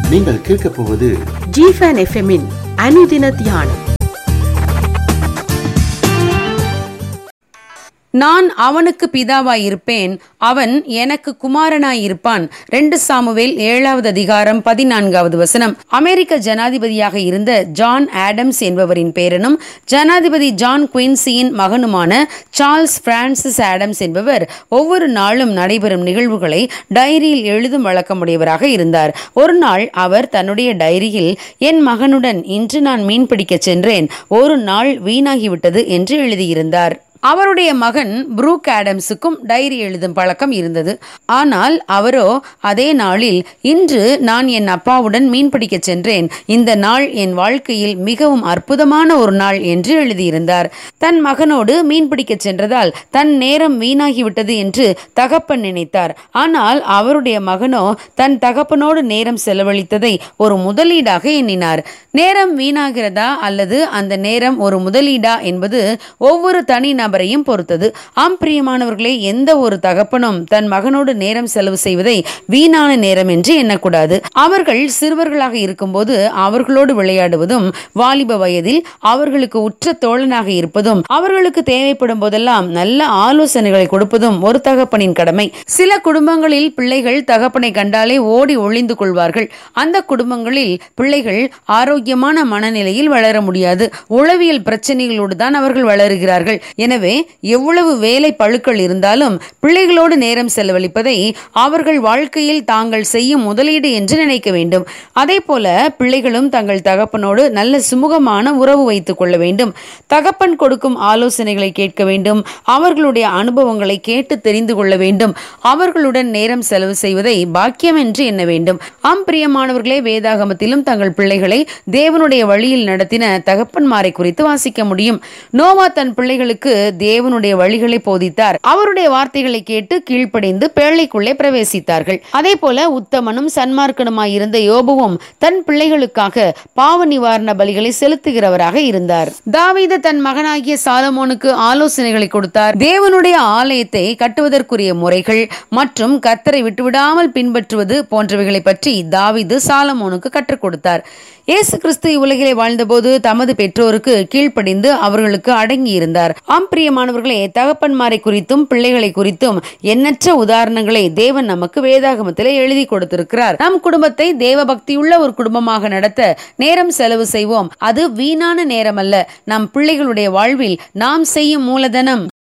நீங்கள் கேட்கப் போவது ஜிஃபன் எஃப்எம்மின் அனுதின தியானம் நான் அவனுக்கு பிதாவாயிருப்பேன் அவன் எனக்கு குமாரனாயிருப்பான் ரெண்டு சாமுவேல் ஏழாவது அதிகாரம் பதினான்காவது வசனம் அமெரிக்க ஜனாதிபதியாக இருந்த ஜான் ஆடம்ஸ் என்பவரின் பேரனும் ஜனாதிபதி ஜான் குயின்சியின் மகனுமான சார்ல்ஸ் பிரான்சிஸ் ஆடம்ஸ் என்பவர் ஒவ்வொரு நாளும் நடைபெறும் நிகழ்வுகளை டைரியில் எழுதும் வழக்கமுடையவராக இருந்தார் ஒரு நாள் அவர் தன்னுடைய டைரியில் என் மகனுடன் இன்று நான் மீன் பிடிக்கச் சென்றேன் ஒரு நாள் வீணாகிவிட்டது என்று எழுதியிருந்தார் அவருடைய மகன் புரூக் ஆடம்ஸுக்கும் டைரி எழுதும் பழக்கம் இருந்தது ஆனால் அவரோ அதே நாளில் இன்று நான் என் அப்பாவுடன் மீன் பிடிக்கச் சென்றேன் இந்த நாள் என் வாழ்க்கையில் மிகவும் அற்புதமான ஒரு நாள் என்று எழுதியிருந்தார் தன் மகனோடு மீன் பிடிக்கச் சென்றதால் தன் நேரம் வீணாகிவிட்டது என்று தகப்பன் நினைத்தார் ஆனால் அவருடைய மகனோ தன் தகப்பனோடு நேரம் செலவழித்ததை ஒரு முதலீடாக எண்ணினார் நேரம் வீணாகிறதா அல்லது அந்த நேரம் ஒரு முதலீடா என்பது ஒவ்வொரு தனி நபரையும் பொறுத்தது ஆம் பிரியமானவர்களே எந்த ஒரு தகப்பனும் தன் மகனோடு நேரம் செலவு செய்வதை வீணான நேரம் என்று எண்ணக்கூடாது அவர்கள் சிறுவர்களாக இருக்கும்போது அவர்களோடு விளையாடுவதும் வாலிப வயதில் அவர்களுக்கு உற்ற தோழனாக இருப்பதும் அவர்களுக்கு தேவைப்படும் போதெல்லாம் நல்ல ஆலோசனைகளை கொடுப்பதும் ஒரு தகப்பனின் கடமை சில குடும்பங்களில் பிள்ளைகள் தகப்பனை கண்டாலே ஓடி ஒளிந்து கொள்வார்கள் அந்த குடும்பங்களில் பிள்ளைகள் ஆரோக்கியமான மனநிலையில் வளர முடியாது உளவியல் பிரச்சனைகளோடு தான் அவர்கள் வளருகிறார்கள் எனவே எவ்வளவு வேலை பழுக்கள் இருந்தாலும் பிள்ளைகளோடு நேரம் செலவழிப்பதை அவர்கள் வாழ்க்கையில் தாங்கள் செய்யும் முதலீடு என்று நினைக்க வேண்டும் அதே போல பிள்ளைகளும் தங்கள் தகப்பனோடு நல்ல சுமூகமான உறவு வைத்துக் கொள்ள வேண்டும் தகப்பன் கொடுக்கும் ஆலோசனைகளை கேட்க வேண்டும் அவர்களுடைய அனுபவங்களை கேட்டு தெரிந்து கொள்ள வேண்டும் அவர்களுடன் நேரம் செலவு செய்வதை பாக்கியம் என்று எண்ண வேண்டும் ஆம் பிரியமானவர்களே வேதாகமத்திலும் தங்கள் பிள்ளைகளை தேவனுடைய வழியில் நடத்தின தகப்பன்மாரை குறித்து வாசிக்க முடியும் நோவா தன் பிள்ளைகளுக்கு தேவனுடைய வழிகளை போதித்தார் அவருடைய வார்த்தைகளை கேட்டு கீழ்ப்படிந்து பேழைக்குள்ளே பிரவேசித்தார்கள் அதே போல உத்தமனும் சன்மார்க்கனுமாய் இருந்த யோபுவும் தன் பிள்ளைகளுக்காக பாவ நிவாரண பலிகளை செலுத்துகிறவராக இருந்தார் தாவீது தன் மகனாகிய சாலமோனுக்கு ஆலோசனைகளை கொடுத்தார் தேவனுடைய ஆலயத்தை கட்டுவதற்குரிய முறைகள் மற்றும் கத்தரை விட்டுவிடாமல் பின்பற்றுவது போன்றவைகளை பற்றி தாவீது சாலமோனுக்கு கற்றுக் கொடுத்தார் இயேசு கிறிஸ்து உலகிலே வாழ்ந்தபோது தமது பெற்றோருக்கு கீழ்ப்படிந்து அவர்களுக்கு அடங்கி இருந்தார் ஆம் பிரியமானவர்களே தகப்பன்மாரை குறித்தும் பிள்ளைகளை குறித்தும் எண்ணற்ற உதாரணங்களை தேவன் நமக்கு வேதாகமத்திலே எழுதி கொடுத்திருக்கிறார் நம் குடும்பத்தை தேவ பக்தியுள்ள ஒரு குடும்பமாக நடத்த நேரம் செலவு செய்வோம் அது வீணான நேரம் அல்ல நம் பிள்ளைகளுடைய வாழ்வில் நாம் செய்யும் மூலதனம்